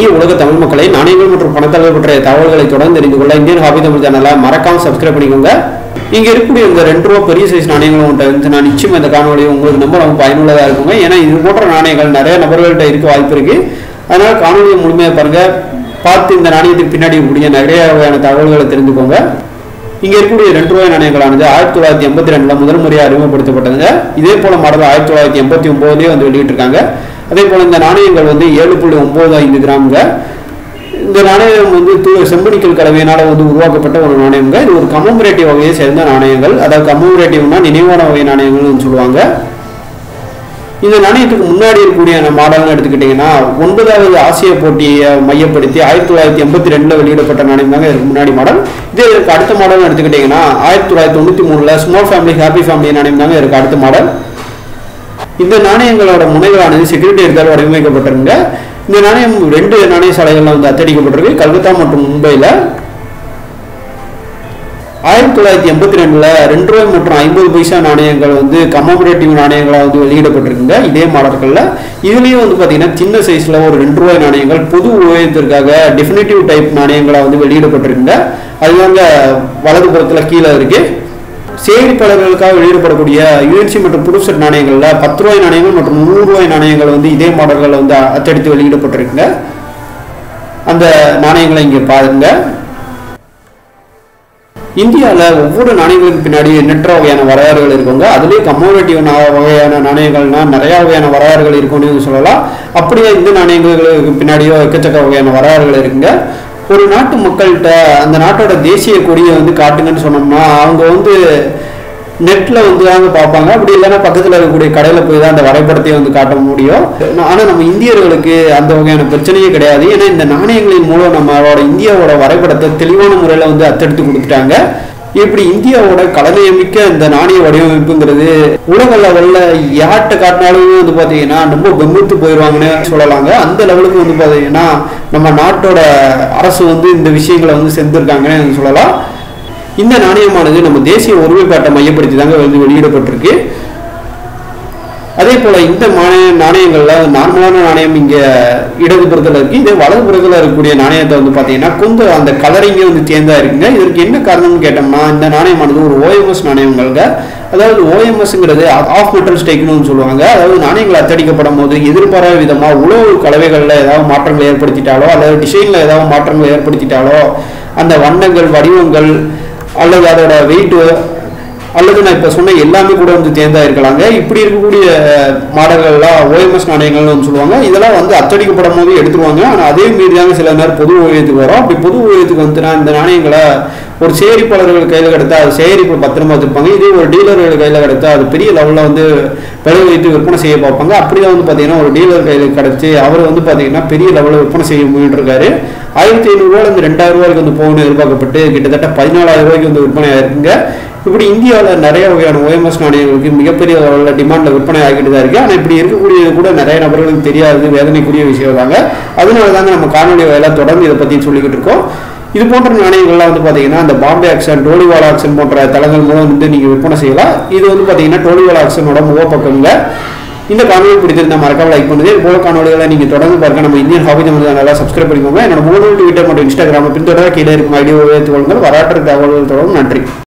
இனிய உலக தமிழ் மக்களை நாணயங்கள் மற்றும் பணத்தளவு பற்றிய தகவல்களை தொடர்ந்து தெரிந்து கொள்ள இந்தியன் ஹாபி தமிழ் சேனலை மறக்காம சப்ஸ்கிரைப் பண்ணிக்கோங்க இங்க இருக்கக்கூடிய இந்த ரெண்டு ரூபா பெரிய சைஸ் நாணயங்களும் உண்டு வந்து நான் நிச்சயம் இந்த காணொலி உங்களுக்கு ரொம்ப ரொம்ப பயனுள்ளதா இருக்குங்க ஏன்னா இது போன்ற நாணயங்கள் நிறைய நபர்கள்ட்ட இருக்க வாய்ப்பு இருக்கு அதனால காணொலியை முழுமையாக பாருங்க பார்த்து இந்த நாணயத்துக்கு பின்னாடி இருக்கக்கூடிய நிறைய வகையான தகவல்களை தெரிஞ்சுக்கோங்க இங்க இருக்கக்கூடிய ரெண்டு ரூபாய் நாணயங்களானது ஆயிரத்தி தொள்ளாயிரத்தி எண்பத்தி ரெண்டுல முதல் முறையாக அறிமுகப்படுத்தப்பட்டதுங்க இதே போல மாடல் ஆயிரத்தி தொள்ளாயிரத்தி எண்பத்தி ஒன்பதுலயே வந்து வெளியிட்டிருக்காங்க அதே போல இந்த நாணயங்கள் வந்து ஏழு புள்ளி ஒன்பது ஐந்து கிராமுங்க இந்த நாணயம் வந்து தூ- செம்பனிக்கல் கலவையினால வந்து உருவாக்கப்பட்ட ஒரு நாணயம்ங்க இது ஒரு கமமரேட்டிவ் வகையை சேர்ந்த நாணயங்கள் அதாவது கமமரேட்டிவ்னா நினைவான வகை நாணயங்கள்னு சொல்லுவாங்க இந்த நாணயத்துக்கு முன்னாடி இருக்கக்கூடிய அந்த மாடல்னு எடுத்துக்கிட்டிங்கன்னா ஒன்பதாவது ஆசிய போட்டியை மையப்படுத்தி ஆயிரத்தி தொள்ளாயிரத்தி எண்பத்தி ரெண்டில் வெளியிடப்பட்ட நாணயம் தாங்க இதுக்கு முன்னாடி மாடல் இதே இதுக்கு அடுத்த மாடல்னு எடுத்துக்கிட்டிங்கன்னா ஆயிரத்தி தொள்ளாயிரத்தி தொண்ணூற்றி மூணில் ஸ்மால் ஃபேமிலி ஹாப்பி ஃபேமிலி நாணயம் தாங்க இதுக்கு அடுத்த மாடல் இந்த நாணயங்களோட முனைகளானது செக்யூரிட்டி எடுத்தால் வடிவமைக்கப்பட்டிருங்க இந்த நாணயம் ரெண்டு நாணய சாலைகள்ல வந்து அச்சடிக்கப்பட்டிருக்கு கல்கத்தா மற்றும் மும்பையில் ஆயிரத்தி தொள்ளாயிரத்தி எண்பத்தி ரெண்டுல ரெண்டு ரூபாய் மற்றும் ஐம்பது பைசா நாணயங்கள் வந்து கமமரேட்டிவ் நாணயங்களாக வந்து வெளியிடப்பட்டிருக்குங்க இதே மாடல்களில் இதுலேயும் வந்து பார்த்தீங்கன்னா சின்ன சைஸில் ஒரு ரெண்டு ரூபாய் நாணயங்கள் பொது உபயோகத்திற்காக டெஃபினட்டிவ் டைப் நாணயங்களாக வந்து வெளியிடப்பட்டிருக்குங்க அது வந்து வலது புறத்தில் கீழே இருக்கு சேகரிப்பாளர்களுக்காக வெளியிடப்படக்கூடிய யூஎன்சி மற்றும் புதுசெட் நாணயங்களில் பத்து ரூபாய் நாணயங்கள் மற்றும் நூறு ரூபாய் நாணயங்கள் வந்து இதே மாடல்களில் வந்து அச்சடித்து வெளியிடப்பட்டிருக்குங்க அந்த நாணயங்களை இங்கே பாருங்க இந்தியாவில் ஒவ்வொரு நாணயங்களுக்கு பின்னாடி எண்ணற்ற வகையான வரலாறுகள் இருக்குங்க அதுலேயே கமோவேட்டிவ் வகையான நாணயங்கள்னா நிறைய வகையான வரலாறுகள் இருக்கும்னு சொல்லலாம் அப்படியே இந்த நாணயங்களுக்கு பின்னாடியோ எக்கச்சக்க வகையான வரலாறுகள் இருக்குங்க ஒரு நாட்டு மக்கள்கிட்ட அந்த நாட்டோட தேசிய கொடியை வந்து காட்டுங்கன்னு சொன்னோம்னா அவங்க வந்து நெட்டில் வந்து தாங்க பார்ப்பாங்க அப்படி இல்லைன்னா பக்கத்தில் இருக்கக்கூடிய கடையில் போய் தான் அந்த வரைபடத்தையும் வந்து காட்ட முடியும் ஆனால் நம்ம இந்தியர்களுக்கு அந்த வகையான பிரச்சனையே கிடையாது ஏன்னா இந்த நாணயங்களின் மூலம் நம்மளோட இந்தியாவோட வரைபடத்தை தெளிவான முறையில் வந்து அத்தெடுத்து கொடுத்துட்டாங்க இப்படி இந்தியாவோட கலவையமிக்க இந்த நாணய வடிவமைப்புங்கிறது உலக லெவல்ல யார்கிட்ட காட்டினாலும் வந்து பார்த்தீங்கன்னா ரொம்ப பெமித்து போயிடுவாங்கன்னு சொல்லலாங்க அந்த லெவலுக்கு வந்து பார்த்தீங்கன்னா நம்ம நாட்டோட அரசு வந்து இந்த விஷயங்களை வந்து செஞ்சிருக்காங்கன்னு சொல்லலாம் இந்த நாணயமானது நம்ம தேசிய ஒருமைப்பாட்டை மையப்படுத்தி தாங்க வந்து வெளியிடப்பட்டிருக்கு அதே போல இந்த மானிய நாணயங்கள்ல நார்மலான நாணயம் இங்க இடதுபுறத்தில் இருக்கு இதே வலதுபுறத்தில் இருக்கக்கூடிய நாணயத்தை வந்து பார்த்தீங்கன்னா கொஞ்சம் அந்த கலரிங்கே வந்து தேர்ந்தா இருக்குங்க இதற்கு என்ன காரணம்னு கேட்டோம்னா இந்த நாணயமானது ஒரு ஓஎம்எஸ் நாணயங்கள்ங்க அதாவது ஓஎம்எஸ்ங்கிறது ஆஃப் மெட்டல் ஸ்டேக்னு சொல்லுவாங்க அதாவது நாணயங்கள் அச்சடிக்கப்படும் போது எதிர்பாராத விதமாக உழவு கலவைகளில் ஏதாவது மாற்றங்கள் ஏற்படுத்திட்டாலோ அல்லது டிசைனில் ஏதாவது மாற்றங்கள் ஏற்படுத்திட்டாலோ அந்த வண்ணங்கள் வடிவங்கள் அல்லது அதோட வெயிட் அல்லது நான் இப்போ சொன்ன எல்லாமே கூட வந்து தேர்ந்தா இருக்கலாங்க இப்படி இருக்கக்கூடிய மாடல்கள்லாம் ஓஎம்எஸ் நாணயங்கள்னு வந்து சொல்லுவாங்க இதெல்லாம் வந்து அச்சடிக்கப்படும் போது எடுத்துருவாங்க ஆனால் அதே மீறி தாங்க சில நேரம் பொது ஓவியத்துக்கு வரும் அப்படி பொது ஓவியத்துக்கு வந்துன்னா இந்த நாணயங்களை ஒரு சேகரிப்பாளர்கள் கையில் கிடைத்தா அது சேகரிப்பு பத்திரமா வச்சிருப்பாங்க இதே ஒரு டீலர்கள் கையில் கிடைத்தா அது பெரிய லெவலில் வந்து விலை வைத்து விற்பனை செய்ய பார்ப்பாங்க அப்படிதான் வந்து பார்த்தீங்கன்னா ஒரு டீலர் கையில் கிடைச்சி அவர் வந்து பார்த்தீங்கன்னா பெரிய லெவலில் விற்பனை செய்ய முயன்றிருக்காரு ஆயிரத்தி ஐநூறுரூவாலேருந்து ரெண்டாயிரம் ரூபாய்க்கு வந்து போகணும்னு எதிர்பார்க்கப்பட்டு கிட்டத்தட்ட பதினாலாயிரம் ரூபாய்க்கு வந்து விற்பனை ஆயிருக்குங்க இப்படி இந்தியாவில் நிறைய வகையான ஓஎம்எஸ் நாணயங்களுக்கு மிகப்பெரிய அளவில் டிமாண்டில் விற்பனை ஆகிட்டு தான் இருக்கு ஆனால் இப்படி இருக்கக்கூடியது கூட நிறைய நபர்களுக்கு தெரியாது வேதனைக்குரிய விஷயம் தாங்க அதனால தாங்க நம்ம காணொலி வேலை தொடர்ந்து இதை பற்றி சொல்லிக்கிட்டு இருக்கோம் இது போன்ற நாணயங்கள்லாம் வந்து பார்த்தீங்கன்னா அந்த பாம்பே ஆக்ஷன் டோலிவாலா ஆக்ஷன் போன்ற தளங்கள் மூலம் வந்து நீங்கள் விற்பனை செய்யலாம் இது வந்து பார்த்தீங்கன்னா டோலிவாலா ஆக்ஷனோட முகப்பக்கங்க இந்த காணொலி பிடிச்சிருந்தா மறக்காம லைக் பண்ணுங்க இது போல காணொலிகளை நீங்க தொடர்ந்து பார்க்க நம்ம இந்தியன் ஹாபி தமிழ் சேனலை சப்ஸ்கிரைப் பண்ணிக்கோங்க என்னோட முகநூல் ட்விட்டர் மற்றும் இன்ஸ்டாகிராம் பின்தொடர கீழே இருக்கும் ஐடியோ வைத்துக் கொள்ளுங்கள் வரலாற்று தகவல்கள் தொடரும் நன்றி